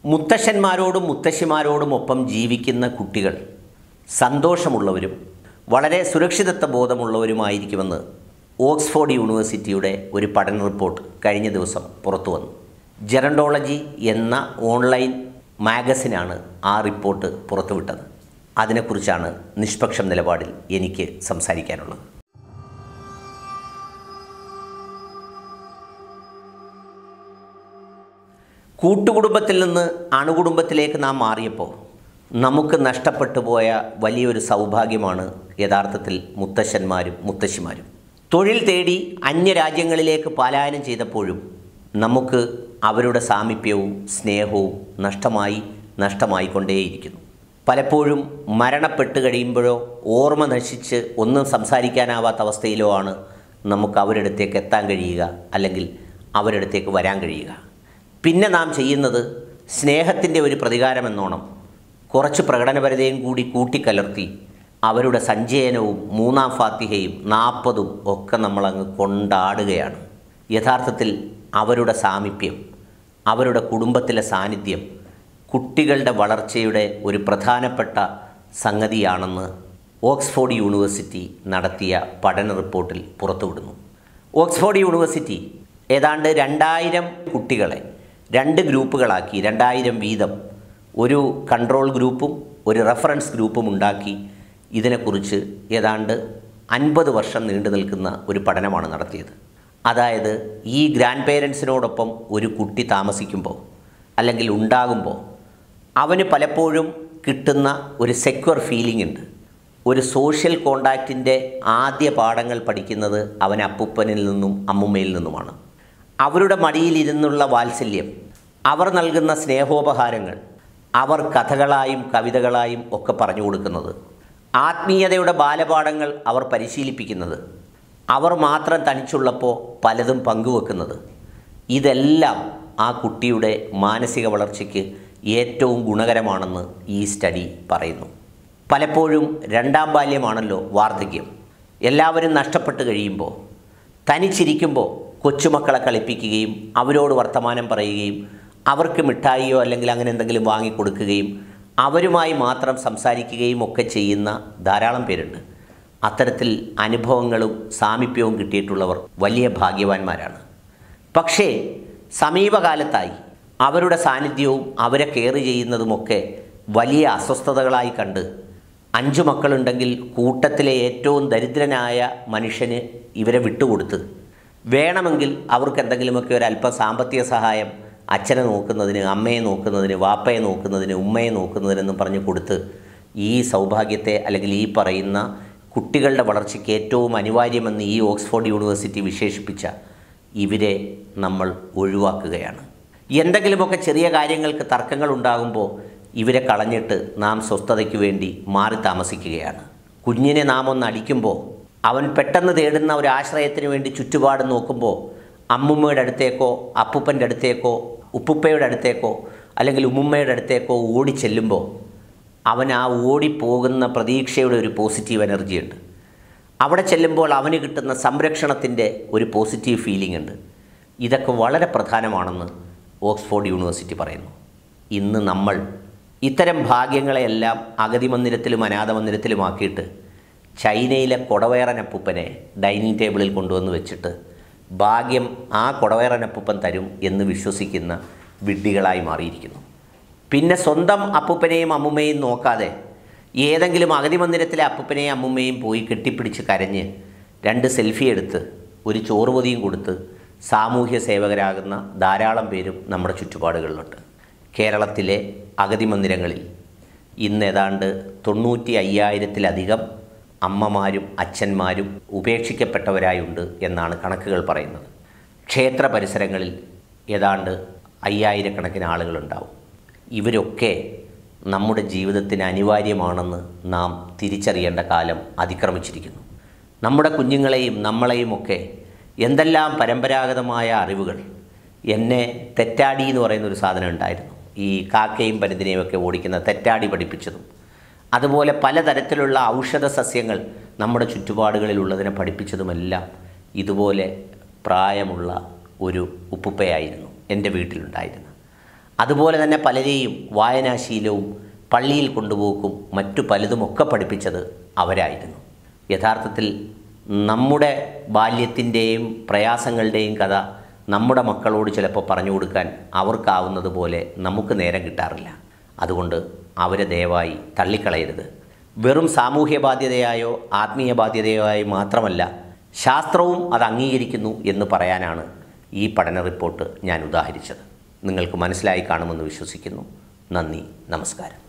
മുത്തശ്ശന്മാരോടും മുത്തശ്ശിമാരോടും ഒപ്പം ജീവിക്കുന്ന കുട്ടികൾ സന്തോഷമുള്ളവരും വളരെ സുരക്ഷിതത്വ ബോധമുള്ളവരുമായിരിക്കുമെന്ന് ഓക്സ്ഫോർഡ് യൂണിവേഴ്സിറ്റിയുടെ ഒരു പഠന റിപ്പോർട്ട് കഴിഞ്ഞ ദിവസം പുറത്തു വന്നു ജെറണ്ടോളജി എന്ന ഓൺലൈൻ മാഗസിനാണ് ആ റിപ്പോർട്ട് പുറത്തുവിട്ടത് അതിനെക്കുറിച്ചാണ് നിഷ്പക്ഷം നിലപാടിൽ എനിക്ക് സംസാരിക്കാനുള്ളത് കൂട്ടുകുടുംബത്തിൽ നിന്ന് അണുകുടുംബത്തിലേക്ക് നാം മാറിയപ്പോൾ നമുക്ക് നഷ്ടപ്പെട്ടു പോയ വലിയൊരു സൗഭാഗ്യമാണ് യഥാർത്ഥത്തിൽ മുത്തശ്ശന്മാരും മുത്തശ്ശിമാരും തൊഴിൽ തേടി അന്യരാജ്യങ്ങളിലേക്ക് പലായനം ചെയ്തപ്പോഴും നമുക്ക് അവരുടെ സാമീപ്യവും സ്നേഹവും നഷ്ടമായി നഷ്ടമായിക്കൊണ്ടേയിരിക്കുന്നു പലപ്പോഴും മരണപ്പെട്ട് കഴിയുമ്പോഴോ ഓർമ്മ നശിച്ച് ഒന്നും സംസാരിക്കാനാവാത്ത അവസ്ഥയിലോ ആണ് നമുക്ക് അവരുടെ അടുത്തേക്ക് എത്താൻ കഴിയുക അല്ലെങ്കിൽ അവരുടെ അടുത്തേക്ക് വരാൻ കഴിയുക പിന്നെ നാം ചെയ്യുന്നത് സ്നേഹത്തിൻ്റെ ഒരു പ്രതികാരമെന്നോണം കുറച്ച് പ്രകടനപരതയും കൂടി കൂട്ടിക്കലർത്തി അവരുടെ സഞ്ചയനവും മൂന്നാം ഫാത്തിഹയും നാൽപ്പതും ഒക്കെ നമ്മളങ്ങ് കൊണ്ടാടുകയാണ് യഥാർത്ഥത്തിൽ അവരുടെ സാമീപ്യം അവരുടെ കുടുംബത്തിലെ സാന്നിധ്യം കുട്ടികളുടെ വളർച്ചയുടെ ഒരു പ്രധാനപ്പെട്ട സംഗതിയാണെന്ന് ഓക്സ്ഫോർഡ് യൂണിവേഴ്സിറ്റി നടത്തിയ പഠന റിപ്പോർട്ടിൽ പുറത്തുവിടുന്നു ഓക്സ്ഫോർഡ് യൂണിവേഴ്സിറ്റി ഏതാണ്ട് രണ്ടായിരം കുട്ടികളെ രണ്ട് ഗ്രൂപ്പുകളാക്കി രണ്ടായിരം വീതം ഒരു കൺട്രോൾ ഗ്രൂപ്പും ഒരു റെഫറൻസ് ഗ്രൂപ്പും ഉണ്ടാക്കി ഇതിനെക്കുറിച്ച് ഏതാണ്ട് അൻപത് വർഷം നീണ്ടു നിൽക്കുന്ന ഒരു പഠനമാണ് നടത്തിയത് അതായത് ഈ ഗ്രാൻഡ് പേരൻസിനോടൊപ്പം ഒരു കുട്ടി താമസിക്കുമ്പോൾ അല്ലെങ്കിൽ ഉണ്ടാകുമ്പോൾ അവന് പലപ്പോഴും കിട്ടുന്ന ഒരു സെക്യൂർ ഫീലിംഗ് ഉണ്ട് ഒരു സോഷ്യൽ കോണ്ടാക്റ്റിൻ്റെ ആദ്യ പാഠങ്ങൾ പഠിക്കുന്നത് അവൻ അപ്പൂപ്പനിൽ നിന്നും അമ്മുമ്മയിൽ നിന്നുമാണ് അവരുടെ മടിയിലിരുന്നുള്ള വാത്സല്യം അവർ നൽകുന്ന സ്നേഹോപഹാരങ്ങൾ അവർ കഥകളായും കവിതകളായും ഒക്കെ പറഞ്ഞു കൊടുക്കുന്നത് ആത്മീയതയുടെ ബാലപാഠങ്ങൾ അവർ പരിശീലിപ്പിക്കുന്നത് അവർ മാത്രം തനിച്ചുള്ളപ്പോൾ പലതും പങ്കുവെക്കുന്നത് ഇതെല്ലാം ആ കുട്ടിയുടെ മാനസിക വളർച്ചയ്ക്ക് ഏറ്റവും ഗുണകരമാണെന്ന് ഈ സ്റ്റഡി പറയുന്നു പലപ്പോഴും രണ്ടാം ബാല്യമാണല്ലോ വാർദ്ധക്യം എല്ലാവരും നഷ്ടപ്പെട്ട് കഴിയുമ്പോൾ തനിച്ചിരിക്കുമ്പോൾ കൊച്ചുമക്കളെ കളിപ്പിക്കുകയും അവരോട് വർത്തമാനം പറയുകയും അവർക്ക് മിഠായിയോ അല്ലെങ്കിൽ അങ്ങനെ എന്തെങ്കിലും വാങ്ങിക്കൊടുക്കുകയും അവരുമായി മാത്രം സംസാരിക്കുകയും ഒക്കെ ചെയ്യുന്ന ധാരാളം പേരുണ്ട് അത്തരത്തിൽ അനുഭവങ്ങളും സാമീപ്യവും കിട്ടിയിട്ടുള്ളവർ വലിയ ഭാഗ്യവാന്മാരാണ് പക്ഷേ സമീപകാലത്തായി അവരുടെ സാന്നിധ്യവും അവരെ കെയർ ചെയ്യുന്നതുമൊക്കെ വലിയ അസ്വസ്ഥതകളായി കണ്ട് അഞ്ചു മക്കളുണ്ടെങ്കിൽ കൂട്ടത്തിലെ ഏറ്റവും ദരിദ്രനായ മനുഷ്യന് ഇവരെ വിട്ടുകൊടുത്ത് വേണമെങ്കിൽ അവർക്ക് എന്തെങ്കിലുമൊക്കെ ഒരു അല്പം സാമ്പത്തിക സഹായം അച്ഛനെ നോക്കുന്നതിന് അമ്മയെ നോക്കുന്നതിന് വാപ്പയെ നോക്കുന്നതിന് ഉമ്മയെ നോക്കുന്നതിനെന്നും പറഞ്ഞു കൊടുത്ത് ഈ സൗഭാഗ്യത്തെ അല്ലെങ്കിൽ ഈ പറയുന്ന കുട്ടികളുടെ വളർച്ചയ്ക്ക് ഏറ്റവും അനിവാര്യമെന്ന് ഈ ഓക്സ്ഫോർഡ് യൂണിവേഴ്സിറ്റി വിശേഷിപ്പിച്ച ഇവരെ നമ്മൾ ഒഴിവാക്കുകയാണ് എന്തെങ്കിലുമൊക്കെ ചെറിയ കാര്യങ്ങൾക്ക് തർക്കങ്ങൾ ഉണ്ടാകുമ്പോൾ ഇവരെ കളഞ്ഞിട്ട് നാം സ്വസ്ഥതയ്ക്ക് വേണ്ടി മാറി താമസിക്കുകയാണ് കുഞ്ഞിനെ നാം ഒന്ന് അടിക്കുമ്പോൾ അവൻ പെട്ടെന്ന് തേടുന്ന ഒരു ആശ്രയത്തിന് വേണ്ടി ചുറ്റുപാട് നോക്കുമ്പോൾ അമ്മുമ്മയുടെ അടുത്തേക്കോ അപ്പൂപ്പൻ്റെ അടുത്തേക്കോ ഉപ്പുപ്പയുടെ അടുത്തേക്കോ അല്ലെങ്കിൽ ഉമ്മുമ്മയുടെ അടുത്തേക്കോ ഓടി ചെല്ലുമ്പോൾ അവൻ ആ ഓടിപ്പോകുന്ന പ്രതീക്ഷയുടെ ഒരു പോസിറ്റീവ് എനർജി ഉണ്ട് അവിടെ ചെല്ലുമ്പോൾ അവന് കിട്ടുന്ന സംരക്ഷണത്തിൻ്റെ ഒരു പോസിറ്റീവ് ഫീലിംഗ് ഉണ്ട് ഇതൊക്കെ വളരെ പ്രധാനമാണെന്ന് ഓക്സ്ഫോർഡ് യൂണിവേഴ്സിറ്റി പറയുന്നു ഇന്ന് നമ്മൾ ഇത്തരം ഭാഗ്യങ്ങളെയെല്ലാം അഗതി മന്ദിരത്തിലും അനാഥ മന്ദിരത്തിലുമാക്കിയിട്ട് ചൈനയിലെ കൊടവേറനപ്പൂപ്പനെ ഡൈനിങ് ടേബിളിൽ കൊണ്ടുവന്ന് വെച്ചിട്ട് ഭാഗ്യം ആ കൊടവേറനപ്പൂപ്പൻ തരും എന്ന് വിശ്വസിക്കുന്ന വിഡ്ഢികളായി മാറിയിരിക്കുന്നു പിന്നെ സ്വന്തം അപ്പൂപ്പനെയും അമ്മുമ്മയും നോക്കാതെ ഏതെങ്കിലും അഗതി മന്ദിരത്തിലെ അപ്പൂപ്പനെയും അമ്മുമ്മയും പോയി കെട്ടിപ്പിടിച്ച് കരഞ്ഞ് രണ്ട് സെൽഫി എടുത്ത് ഒരു ചോറുപൊതിയും കൊടുത്ത് സാമൂഹ്യ സേവകരാകുന്ന ധാരാളം പേരും നമ്മുടെ ചുറ്റുപാടുകളിലുണ്ട് കേരളത്തിലെ അഗതി മന്ദിരങ്ങളിൽ ഇന്ന് ഏതാണ്ട് തൊണ്ണൂറ്റി അയ്യായിരത്തിലധികം അമ്മമാരും അച്ഛന്മാരും ഉപേക്ഷിക്കപ്പെട്ടവരായുണ്ട് എന്നാണ് കണക്കുകൾ പറയുന്നത് ക്ഷേത്ര പരിസരങ്ങളിൽ ഏതാണ്ട് അയ്യായിരക്കണക്കിന് ആളുകളുണ്ടാവും ഇവരൊക്കെ നമ്മുടെ ജീവിതത്തിന് അനിവാര്യമാണെന്ന് നാം തിരിച്ചറിയേണ്ട കാലം അതിക്രമിച്ചിരിക്കുന്നു നമ്മുടെ കുഞ്ഞുങ്ങളെയും നമ്മളെയും ഒക്കെ എന്തെല്ലാം പരമ്പരാഗതമായ അറിവുകൾ എന്നെ തെറ്റാടി എന്ന് പറയുന്ന ഒരു സാധനം ഉണ്ടായിരുന്നു ഈ കാക്കയും പരുതിനെയും ഒക്കെ ഓടിക്കുന്ന തെറ്റാടി പഠിപ്പിച്ചതും അതുപോലെ പലതരത്തിലുള്ള ഔഷധ സസ്യങ്ങൾ നമ്മുടെ ചുറ്റുപാടുകളിലുള്ളതിനെ പഠിപ്പിച്ചതുമെല്ലാം ഇതുപോലെ പ്രായമുള്ള ഒരു ഉപ്പുപ്പയായിരുന്നു എൻ്റെ വീട്ടിലുണ്ടായിരുന്നത് അതുപോലെ തന്നെ പലരെയും വായനാശീലവും പള്ളിയിൽ കൊണ്ടുപോക്കും മറ്റു പലതുമൊക്കെ പഠിപ്പിച്ചത് അവരായിരുന്നു യഥാർത്ഥത്തിൽ നമ്മുടെ ബാല്യത്തിൻ്റെയും പ്രയാസങ്ങളുടെയും കഥ നമ്മുടെ മക്കളോട് ചിലപ്പോൾ പറഞ്ഞു കൊടുക്കാൻ അവർക്കാവുന്നത് പോലെ നമുക്ക് നേരം കിട്ടാറില്ല അതുകൊണ്ട് അവരെ ദയവായി തള്ളിക്കളയരുത് വെറും സാമൂഹ്യ ബാധ്യതയായോ ആത്മീയ ബാധ്യതയോ ആയി മാത്രമല്ല ശാസ്ത്രവും അത് അംഗീകരിക്കുന്നു എന്ന് പറയാനാണ് ഈ പഠന റിപ്പോർട്ട് ഞാൻ ഉദാഹരിച്ചത് നിങ്ങൾക്ക് മനസ്സിലായി കാണുമെന്ന് വിശ്വസിക്കുന്നു നന്ദി നമസ്കാരം